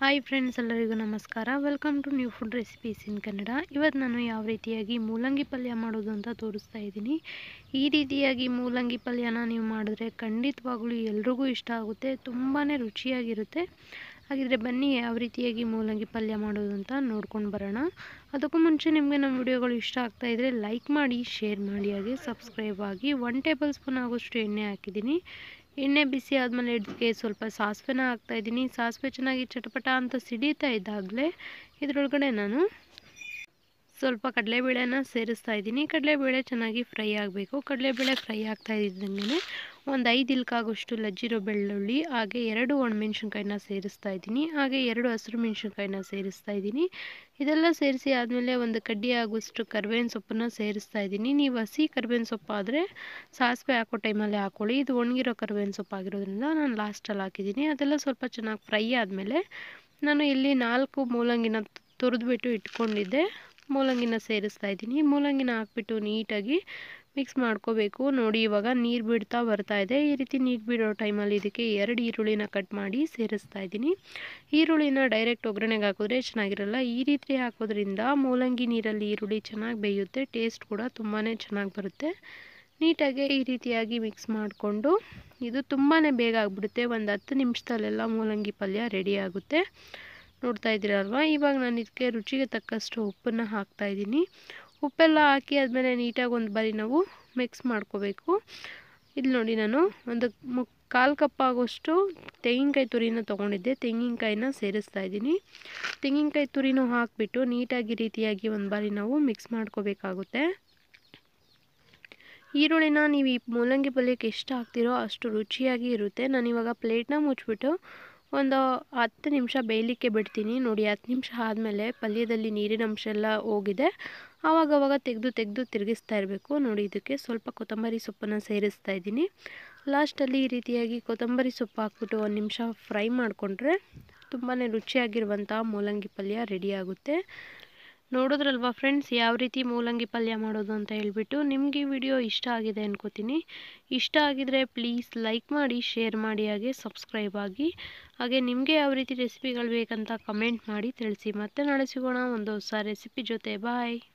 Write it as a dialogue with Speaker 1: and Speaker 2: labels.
Speaker 1: hi friends ಎಲ್ಲರಿಗೂ ನಮಸ್ಕಾರ welcome to new food recipes in Kannada ಇವತ್ತು ನಾನು ಯಾವ ರೀತಿಯಾಗಿ ಮೂಲಂಗಿ ಪಲ್ಯ ಮಾಡೋದು ಅಂತ ತೋರಿಸ್ತಾ ಇದ್ದೀನಿ ಈ ರೀತಿಯಾಗಿ ಮೂಲಂಗಿ ಪಲ್ಯನ ನೀವು ಮಾಡಿದ್ರೆ ಖಂಡಿತವಾಗ್ಲೂ ಎಲ್ರಿಗೂ ಇಷ್ಟ ಆಗುತ್ತೆ ತುಂಬಾ ರುಚಿಯಾಗಿರುತ್ತೆ ಹಾಗಿದ್ರೆ ಬನ್ನಿ ಯಾವ ರೀತಿಯಾಗಿ ಮೂಲಂಗಿ ಪಲ್ಯ ಮಾಡೋದು ಅಂತ ನೋಡ್ಕೊಂಡು ಬರೋಣ ಅದಕ್ಕೂ ಮುಂಚೆ ನಿಮಗೆ ನಮ್ಮ ವಿಡಿಯೋಗಳು ಇಷ್ಟ ಆಗ್ತಾ ಇದ್ದರೆ ಲೈಕ್ ಮಾಡಿ ಶೇರ್ ಮಾಡಿ ಹಾಗೆ ಸಬ್ಸ್ಕ್ರೈಬ್ ಆಗಿ ಒನ್ ಟೇಬಲ್ ಸ್ಪೂನ್ ಆಗೋಷ್ಟು ಎಣ್ಣೆ ಹಾಕಿದ್ದೀನಿ ಎಣ್ಣೆ ಬಿಸಿ ಆದಮೇಲೆ ಇದಕ್ಕೆ ಸ್ವಲ್ಪ ಸಾಸಿವೆನ ಹಾಕ್ತಾಯಿದ್ದೀನಿ ಸಾಸಿವೆ ಚೆನ್ನಾಗಿ ಚಟಪಟ ಅಂತ ಸಿಡಿತಾ ಇದ್ದಾಗಲೇ ಇದರೊಳಗಡೆ ನಾನು ಸ್ವಲ್ಪ ಕಡಲೆಬೇಳೆನ ಸೇರಿಸ್ತಾ ಇದ್ದೀನಿ ಕಡಲೆಬೇಳೆ ಚೆನ್ನಾಗಿ ಫ್ರೈ ಆಗಬೇಕು ಕಡಲೆಬೇಳೆ ಫ್ರೈ ಆಗ್ತಾ ಇದ್ದಂಗೆ ಒಂದು ಐದು ಇಲ್ಕಾಗೋಷ್ಟು ಲಜ್ಜಿರೋ ಬೆಳ್ಳುಳ್ಳಿ ಹಾಗೆ ಎರಡು ಒಣಮೆಣ್ಸಿನ್ಕಾಯಿನ ಸೇರಿಸ್ತಾ ಇದ್ದೀನಿ ಹಾಗೆ ಎರಡು ಹಸಿರು ಮೆಣಸಿನ್ಕಾಯಿನ ಸೇರಿಸ್ತಾ ಇದ್ದೀನಿ ಇದೆಲ್ಲ ಸೇರಿಸಿ ಆದಮೇಲೆ ಒಂದು ಕಡ್ಡಿ ಆಗೋಷ್ಟು ಕರ್ಬೇವಿನ ಸೊಪ್ಪನ್ನು ಸೇರಿಸ್ತಾ ಇದ್ದೀನಿ ನೀವು ಹಸಿ ಕರ್ಬೇವಿನ ಸೊಪ್ಪು ಆದರೆ ಸಾಸಿವೆ ಹಾಕೋ ಟೈಮಲ್ಲಿ ಹಾಕ್ಕೊಳ್ಳಿ ಇದು ಒಣಗಿರೋ ಕರ್ಬೇವಿನ ಸೊಪ್ಪು ಆಗಿರೋದ್ರಿಂದ ನಾನು ಲಾಸ್ಟಲ್ಲಿ ಹಾಕಿದ್ದೀನಿ ಅದೆಲ್ಲ ಸ್ವಲ್ಪ ಚೆನ್ನಾಗಿ ಫ್ರೈ ಆದಮೇಲೆ ನಾನು ಇಲ್ಲಿ ನಾಲ್ಕು ಮೂಲಂಗಿನ ತುರಿದ್ಬಿಟ್ಟು ಇಟ್ಕೊಂಡಿದ್ದೆ ಮೂಲಂಗಿನ ಸೇರಿಸ್ತಾ ಇದ್ದೀನಿ ಮೂಲಂಗಿನ ಹಾಕ್ಬಿಟ್ಟು ನೀಟಾಗಿ ಮಿಕ್ಸ್ ಮಾಡ್ಕೋಬೇಕು ನೋಡಿ ಇವಾಗ ನೀರು ಬಿಡ್ತಾ ಬರ್ತಾ ಇದೆ ಈ ರೀತಿ ನೀರು ಬಿಡೋ ಟೈಮಲ್ಲಿ ಇದಕ್ಕೆ ಎರಡು ಈರುಳ್ಳಿನ ಕಟ್ ಮಾಡಿ ಸೇರಿಸ್ತಾ ಇದ್ದೀನಿ ಈರುಳ್ಳಿನ ಡೈರೆಕ್ಟ್ ಒಗ್ಗರಣೆಗೆ ಹಾಕಿದ್ರೆ ಚೆನ್ನಾಗಿರಲ್ಲ ಈ ರೀತಿ ಹಾಕೋದ್ರಿಂದ ಮೂಲಂಗಿ ನೀರಲ್ಲಿ ಈರುಳ್ಳಿ ಚೆನ್ನಾಗಿ ಬೇಯುತ್ತೆ ಟೇಸ್ಟ್ ಕೂಡ ತುಂಬಾ ಚೆನ್ನಾಗಿ ಬರುತ್ತೆ ನೀಟಾಗಿ ಈ ರೀತಿಯಾಗಿ ಮಿಕ್ಸ್ ಮಾಡಿಕೊಂಡು ಇದು ತುಂಬಾ ಬೇಗ ಆಗಿಬಿಡುತ್ತೆ ಒಂದು ಹತ್ತು ನಿಮಿಷದಲ್ಲೆಲ್ಲ ಮೂಲಂಗಿ ಪಲ್ಯ ರೆಡಿ ಆಗುತ್ತೆ ನೋಡ್ತಾ ಇದ್ದೀರಲ್ವ ಇವಾಗ ನಾನು ಇದಕ್ಕೆ ರುಚಿಗೆ ತಕ್ಕಷ್ಟು ಉಪ್ಪನ್ನು ಹಾಕ್ತಾ ಇದ್ದೀನಿ ಉಪ್ಪೆಲ್ಲ ಹಾಕಿ ಆದಮೇಲೆ ನೀಟಾಗಿ ಒಂದು ಬಾರಿ ನಾವು ಮಿಕ್ಸ್ ಮಾಡ್ಕೋಬೇಕು ಇಲ್ಲಿ ನೋಡಿ ನಾನು ಒಂದು ಮು ಕಾಲು ಕಪ್ ಆಗೋಷ್ಟು ತೆಂಗಿನಕಾಯಿ ತುರಿನ ತೊಗೊಂಡಿದ್ದೆ ತೆಂಗಿನಕಾಯಿನ ಸೇರಿಸ್ತಾ ಇದ್ದೀನಿ ತೆಂಗಿನಕಾಯಿ ತುರಿನೂ ಹಾಕಿಬಿಟ್ಟು ನೀಟಾಗಿ ರೀತಿಯಾಗಿ ಒಂದು ಬಾರಿ ನಾವು ಮಿಕ್ಸ್ ಮಾಡ್ಕೋಬೇಕಾಗುತ್ತೆ ಈರುಳ್ಳಿನ ನೀವು ಈ ಮೂಲಂಗಿ ಪಲ್ಯಕ್ಕೆ ಎಷ್ಟು ಹಾಕ್ತಿರೋ ಅಷ್ಟು ರುಚಿಯಾಗಿ ಇರುತ್ತೆ ನಾನು ಇವಾಗ ಪ್ಲೇಟ್ನ ಮುಚ್ಚಿಬಿಟ್ಟು ಒಂದು ಹತ್ತು ನಿಮಿಷ ಬೇಯಲಿಕ್ಕೆ ಬಿಡ್ತೀನಿ ನೋಡಿ ಹತ್ತು ನಿಮಿಷ ಆದಮೇಲೆ ಪಲ್ಯದಲ್ಲಿ ನೀರಿನ ಅಂಶ ಎಲ್ಲ ಹೋಗಿದೆ ಆವಾಗವಾಗ ತೆಗೆದು ತೆಗೆದು ತಿರುಗಿಸ್ತಾ ಇರಬೇಕು ನೋಡಿ ಇದಕ್ಕೆ ಸ್ವಲ್ಪ ಕೊತ್ತಂಬರಿ ಸೊಪ್ಪನ್ನು ಸೇರಿಸ್ತಾ ಇದ್ದೀನಿ ಲಾಸ್ಟಲ್ಲಿ ಈ ರೀತಿಯಾಗಿ ಕೊತ್ತಂಬರಿ ಸೊಪ್ಪು ಹಾಕ್ಬಿಟ್ಟು ಒಂದು ನಿಮಿಷ ಫ್ರೈ ಮಾಡಿಕೊಂಡ್ರೆ ತುಂಬಾ ರುಚಿಯಾಗಿರುವಂಥ ಮೂಲಂಗಿ ಪಲ್ಯ ರೆಡಿ ಆಗುತ್ತೆ ನೋಡಿದ್ರಲ್ವ ಫ್ರೆಂಡ್ಸ್ ಯಾವ ರೀತಿ ಮೂಲಂಗಿ ಪಲ್ಯ ಮಾಡೋದು ಅಂತ ಹೇಳ್ಬಿಟ್ಟು ನಿಮಗೆ ಈ ವಿಡಿಯೋ ಇಷ್ಟ ಆಗಿದೆ ಅನ್ಕೋತೀನಿ ಇಷ್ಟ ಆಗಿದರೆ ಪ್ಲೀಸ್ ಲೈಕ್ ಮಾಡಿ ಶೇರ್ ಮಾಡಿ ಹಾಗೆ ಸಬ್ಸ್ಕ್ರೈಬ್ ಆಗಿ ಹಾಗೆ ನಿಮಗೆ ಯಾವ ರೀತಿ ರೆಸಿಪಿಗಳು ಬೇಕಂತ ಕಮೆಂಟ್ ಮಾಡಿ ತಿಳಿಸಿ ಮತ್ತೆ ನಾಳೆ ಸಿಗೋಣ ಒಂದು ಹೊಸ ರೆಸಿಪಿ ಜೊತೆ ಬಾಯ್